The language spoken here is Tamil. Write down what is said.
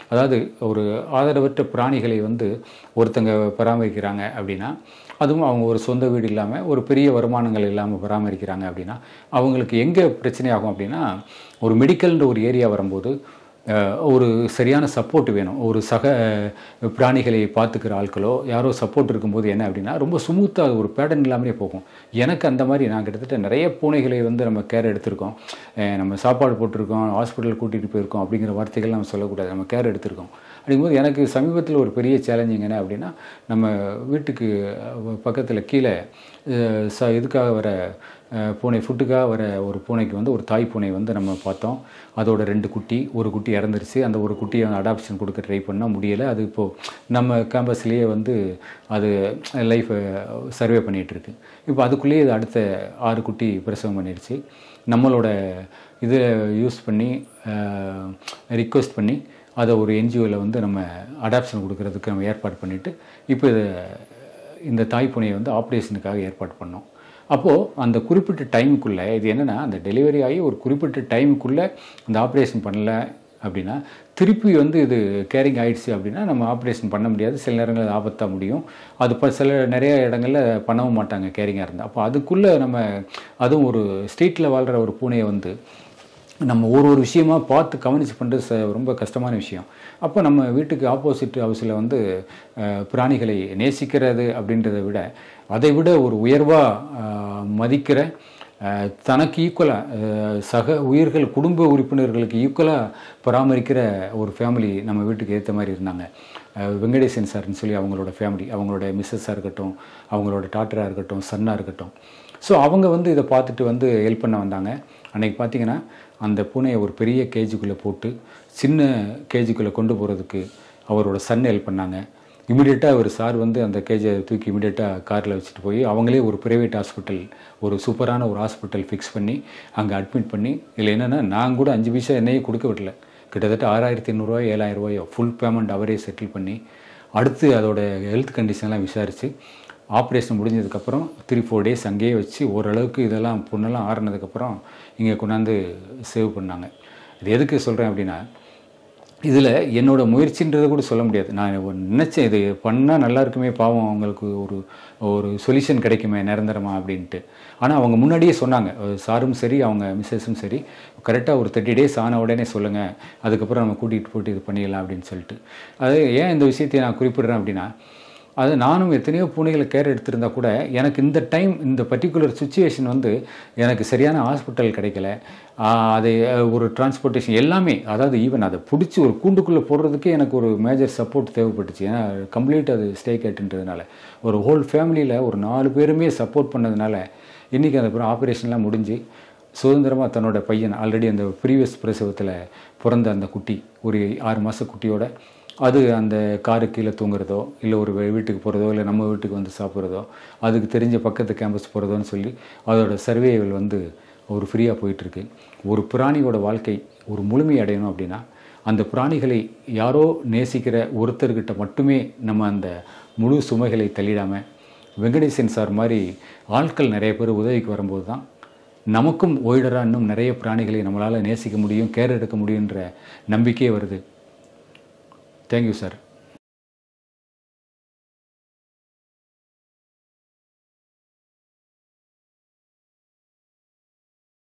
அதாவது ஒரு ஆதரவற்ற பிராணிகளை வந்து ஒருத்தங்க பராமரிக்கிறாங்க அப்படின்னா அதுவும் அவங்க ஒரு சொந்த வீடு இல்லாமல் ஒரு பெரிய வருமானங்கள் இல்லாமல் பராமரிக்கிறாங்க அப்படின்னா அவங்களுக்கு எங்கே பிரச்சனையாகும் அப்படின்னா ஒரு மெடிக்கல்ன்ற ஒரு ஏரியா வரும்போது அஹ், ஒரு சரியான சப்போர்ட் வேணும் ஒரு சக அஹ், பிராணிகளை பார்த்துக்கிற ஆட்களோ யாரோ சப்போர்ட் இருக்கும்போது என்ன அப்படின்னா ரொம்ப ஸ்மூத்தாக அது ஒரு பேட்டர்ன் இல்லாமலே போகும் எனக்கு அந்த மாதிரி நான் கிட்டத்தட்ட நிறைய பூனைகளை வந்து நம்ம கேர் எடுத்திருக்கோம் அஹ், நம்ம சாப்பாடு போட்டிருக்கோம் ஹாஸ்பிட்டல் கூட்டிகிட்டு போயிருக்கோம் அப்படிங்கிற வார்த்தைகள் நம்ம சொல்லக்கூடாது நம்ம கேர் எடுத்திருக்கோம் அப்படிங்கும்போது எனக்கு சமீபத்தில் ஒரு பெரிய சேலஞ்சிங் என்ன அப்படின்னா நம்ம வீட்டுக்கு பக்கத்தில் கீழே அஹ், ச இதுக்காக வர அஹ், பூனை ஃபுட்டுக்காக வர ஒரு பூனைக்கு வந்து ஒரு தாய் பூனை வந்து நம்ம பார்த்தோம் அதோட ரெண்டு குட்டி ஒரு குட்டி இறந்துருச்சு அந்த ஒரு குட்டியை அடாப்ஷன் கொடுக்க ட்ரை பண்ணால் முடியலை அது இப்போது நம்ம கேம்பஸ்லேயே வந்து அது லைஃப்பை சர்வே பண்ணிகிட்டு இருக்கு இப்போ அதுக்குள்ளேயே இது அடுத்த ஆறு குட்டி பிரசவம் பண்ணிடுச்சு நம்மளோட இதை யூஸ் பண்ணி ரிக்வெஸ்ட் பண்ணி அதை ஒரு என்ஜிஓவில் வந்து நம்ம அடாப்ஷன் கொடுக்கறதுக்கு நம்ம ஏற்பாடு பண்ணிவிட்டு இப்போ இதை இந்த தாய் பூனையை வந்து ஆப்ரேஷனுக்காக ஏற்பாடு பண்ணோம் அப்போது அந்த குறிப்பிட்ட டைமுக்குள்ளே இது என்னென்னா அந்த டெலிவரி ஆகி ஒரு குறிப்பிட்ட டைமுக்குள்ளே அந்த ஆப்ரேஷன் பண்ணல அப்படின்னா திருப்பி வந்து இது கேரிங் ஆயிடுச்சு அப்படின்னா நம்ம ஆப்ரேஷன் பண்ண முடியாது சில நேரங்களில் அது ஆபத்தாக முடியும் அது இப்போ சில நிறைய இடங்களில் பண்ணவும் மாட்டாங்க கேரிங்காக இருந்தால் அப்போ அதுக்குள்ளே நம்ம அதுவும் ஒரு ஸ்ட்ரீட்டில் வாழ்கிற ஒரு பூனையை வந்து நம்ம ஒரு ஒரு விஷயமா பார்த்து கவனிச்சு பண்ணுறது ச- ரொம்ப கஷ்டமான விஷயம் அப்போ நம்ம வீட்டுக்கு ஆப்போசிட் ஹவுஸில் வந்து அஹ், பிராணிகளை நேசிக்கிறது அப்படின்றத விட அதை விட ஒரு உயர்வாக மதிக்கிற அஹ், தனக்கு ஈக்குவலாக சக உயிர்கள் குடும்ப உறுப்பினர்களுக்கு ஈக்குவலாக பராமரிக்கிற ஒரு ஃபேமிலி நம்ம வீட்டுக்கு ஏற்ற மாதிரி இருந்தாங்க அஹ், வெங்கடேசன் சார்னு சொல்லி அவங்களோட ஃபேமிலி அவங்களோட மிஸ்ஸஸாக இருக்கட்டும் அவங்களோட டாட்டராக இருக்கட்டும் சன்னாக இருக்கட்டும் ஸோ அவங்க வந்து இதை பார்த்துட்டு வந்து ஹெல்ப் பண்ண வந்தாங்க அன்னைக்கு பார்த்தீங்கன்னா அந்த பூனையை ஒரு பெரிய கேஜுக்குள்ளே போட்டு சின்ன கேஜுக்குள்ளே கொண்டு போகிறதுக்கு அவரோட சன் ஹெல்ப் பண்ணாங்க இமிடியேட்டாக ஒரு சார் வந்து அந்த கேஜை தூக்கி இமிடியேட்டாக காரில் வச்சுட்டு போய் அவங்களே ஒரு ப்ரைவேட் ஹாஸ்பிட்டல் ஒரு சூப்பரான ஒரு ஹாஸ்பிட்டல் ஃபிக்ஸ் பண்ணி அங்கே அட்மிட் பண்ணி இதில் என்னென்னா நான் கூட அஞ்சு பைசா என்னையே கொடுக்க விடல கிட்டத்தட்ட ஆறாயிரத்தி எண்ணூறுவாயோ ஏழாயிரம் ரூபாயோ ஃபுல் பேமெண்ட் அவரே செட்டில் பண்ணி அடுத்து அதோட ஹெல்த் கண்டிஷன்லாம் விசாரித்து ஆப்ரேஷன் முடிஞ்சதுக்கப்புறம் த்ரீ ஃபோர் டேஸ் அங்கேயே வச்சு ஓரளவுக்கு இதெல்லாம் பொண்ணெல்லாம் ஆறுனதுக்கப்புறம் இங்கே கொண்டாந்து சேவ் பண்ணாங்க இது எதுக்கு சொல்கிறேன் அப்படின்னா இதில் என்னோட முயற்சின்றதை கூட சொல்ல முடியாது நான் ஒரு நினச்சேன் இது பண்ணால் நல்லா இருக்குமே பாவம் அவங்களுக்கு ஒரு ஒரு சொல்யூஷன் கிடைக்குமே நிரந்தரமா அப்படின்ட்டு ஆனால் அவங்க முன்னாடியே சொன்னாங்க அஹ் சாரும் சரி அவங்க மிஸ்ஸஸும் சரி கரெக்டாக ஒரு தேர்ட்டி டேஸ் ஆன உடனே சொல்லுங்கள் அதுக்கப்புறம் நம்ம கூட்டிகிட்டு போட்டு இது பண்ணிடலாம் அப்படின்னு சொல்லிட்டு அது ஏன் இந்த விஷயத்தை நான் குறிப்பிடுறேன் அப்படின்னா அது நானும் எத்தனையோ பூனைகளை கேர் எடுத்திருந்தா கூட எனக்கு இந்த டைம் இந்த பர்டிகுலர் சுச்சுவேஷன் வந்து எனக்கு சரியான ஹாஸ்பிட்டல் கிடைக்கல ஆஹ் அது அஹ், ஒரு டிரான்ஸ்போர்ட்டேஷன் எல்லாமே அதாவது ஈவன் அதை பிடிச்சி ஒரு கூண்டுக்குள்ளே போடுறதுக்கே எனக்கு ஒரு மேஜர் சப்போர்ட் தேவைப்பட்டுச்சு ஏன்னா கம்ப்ளீட் அது ஸ்டே கேட்டுன்றதுனால ஒரு ஹோல் ஃபேமிலியில் ஒரு நாலு பேருமே சப்போர்ட் பண்ணதுனால இன்றைக்கி அந்த அப்புறம் ஆப்ரேஷன்லாம் முடிஞ்சு சுதந்திரமாக தன்னோட பையன் ஆல்ரெடி அந்த ப்ரீவியஸ் பிரசவத்தில் பிறந்த அந்த குட்டி ஒரு ஆறு மாத குட்டியோட அது அந்த காரு கீழே தூங்குறதோ இல்லை ஒரு வீ- வீட்டுக்கு போகிறதோ இல்லை நம்ம வீட்டுக்கு வந்து சாப்பிட்றதோ அதுக்கு தெரிஞ்ச பக்கத்து கேம்பஸ் போகிறதோன்னு சொல்லி அதோட சர்வேவல் வந்து ஒரு ஃப்ரீயாக போயிட்டுருக்கு ஒரு பிராணியோட வாழ்க்கை ஒரு முழுமை அடையணும் அப்படின்னா அந்த பிராணிகளை யாரோ நேசிக்கிற ஒருத்தர்கிட்ட மட்டுமே நம்ம அந்த முழு சுமைகளை தள்ளிடாமல் வெங்கடேசன் சார் மாதிரி ஆட்கள் நிறைய பேர் உதவிக்கு வரும்போது தான் நமக்கும் ஓய்டராக இன்னும் நிறைய பிராணிகளை நம்மளால் நேசிக்க முடியும் கேர் எடுக்க முடியுன்ற நம்பிக்கையே வருது தேங்க்யூ சார்